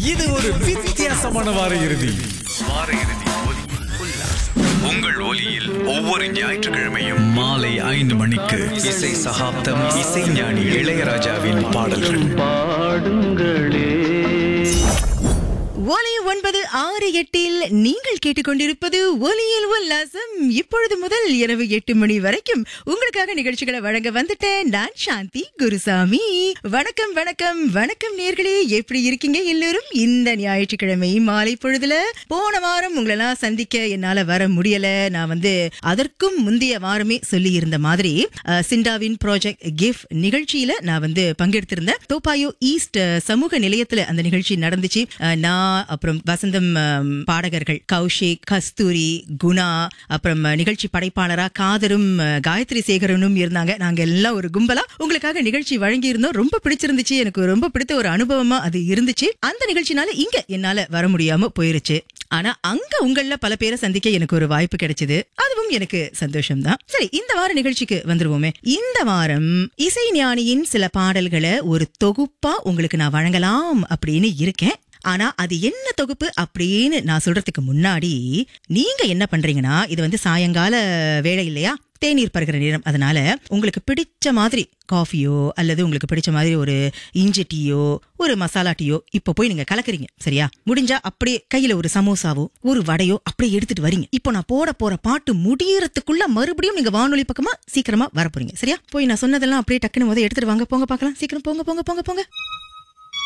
இது ஒரு வித்தியாசமான வார இறுதி வார இறுதி ஒலி உல்லாசம். உங்கள் ஒலியில் ஒவ்வொரு ஞாயிற்றுக்கிழமையும் மாலை ஐந்து மணிக்கு இசை சகாப்தம் இசைஞானி இளையராஜாவின் பாடல்கள் ஒலி ஒன்பது ஆறு எட்டில் நீங்கள் கேட்டுக்கொண்டிருப்பது ஒலியில் உல்லாசம் இப்பொழுது முதல் இரவு எட்டு மணி வரைக்கும் உங்களுக்காக நிகழ்ச்சிகளை வழங்க வந்துட்டேன் நான் சாந்தி குருசாமி வணக்கம் வணக்கம் வணக்கம் நேர்களே எப்படி இருக்கீங்க எல்லோரும் இந்த ஞாயிற்றுக்கிழமை மாலை பொழுதுல போன வாரம் உங்களெல்லாம் சந்திக்க என்னால வர முடியல நான் வந்து அதற்கும் முந்தைய வாரமே சொல்லி இருந்த மாதிரி அஹ், சிண்டாவின் ப்ராஜெக்ட் கிஃப்ட் நிகழ்ச்சியில நான் வந்து பங்கெடுத்திருந்தேன் தோப்பாயோ ஈஸ்ட் அஹ், சமூக நிலையத்துல அந்த நிகழ்ச்சி நடந்துச்சு அஹ், நான் அப்புறம் வசந்தம் அஹ், பாடகர்கள் கௌஷிக் கஸ்தூரி குணா அப்புறம் அஹ், நிகழ்ச்சி படைப்பாளரா காதரும் அஹ், காயத்ரி சேகரனும் இருந்தாங்க நாங்க எல்லாம் ஒரு கும்பலா உங்களுக்காக நிகழ்ச்சி வழங்கி இருந்தோம் ரொம்ப பிடிச்சிருந்துச்சு எனக்கு ரொம்ப பிடித்த ஒரு அனுபவமா அது இருந்துச்சு அந்த நிகழ்ச்சினால இங்க என்னால வர முடியாம போயிருச்சு ஆனா அங்க உங்கள பல பேரை சந்திக்க எனக்கு ஒரு வாய்ப்பு கிடைச்சது அதுவும் எனக்கு சந்தோஷம் தான் சரி இந்த வார நிகழ்ச்சிக்கு வந்துருவோமே இந்த வாரம் இசை ஞானியின் சில பாடல்களை ஒரு தொகுப்பா உங்களுக்கு நான் வழங்கலாம் அப்படின்னு இருக்கேன் ஆனா அது என்ன தொகுப்பு அப்படின்னு நான் சொல்றதுக்கு முன்னாடி நீங்க என்ன பண்றீங்கன்னா இது வந்து சாயங்கால வேலை இல்லையா தேநீர் பருகிற நேரம் அதனால உங்களுக்கு பிடிச்ச மாதிரி காஃபியோ அல்லது உங்களுக்கு பிடிச்ச மாதிரி ஒரு இஞ்சி டீயோ ஒரு மசாலா டீயோ இப்ப போய் நீங்க கலக்குறீங்க சரியா முடிஞ்சா அப்படியே கையில ஒரு சமோசாவோ ஒரு வடையோ அப்படியே எடுத்துட்டு வரீங்க இப்போ நான் போட போற பாட்டு முடியறதுக்குள்ள மறுபடியும் நீங்க வானொலி பக்கமா சீக்கிரமா வர போறீங்க சரியா போய் நான் சொன்னதெல்லாம் அப்படியே டக்குன்னு முத எடுத்துட்டு வாங்க போங்க பார்க்கலாம் சீக்கிரம் போங்க போங்க போங்க போங்க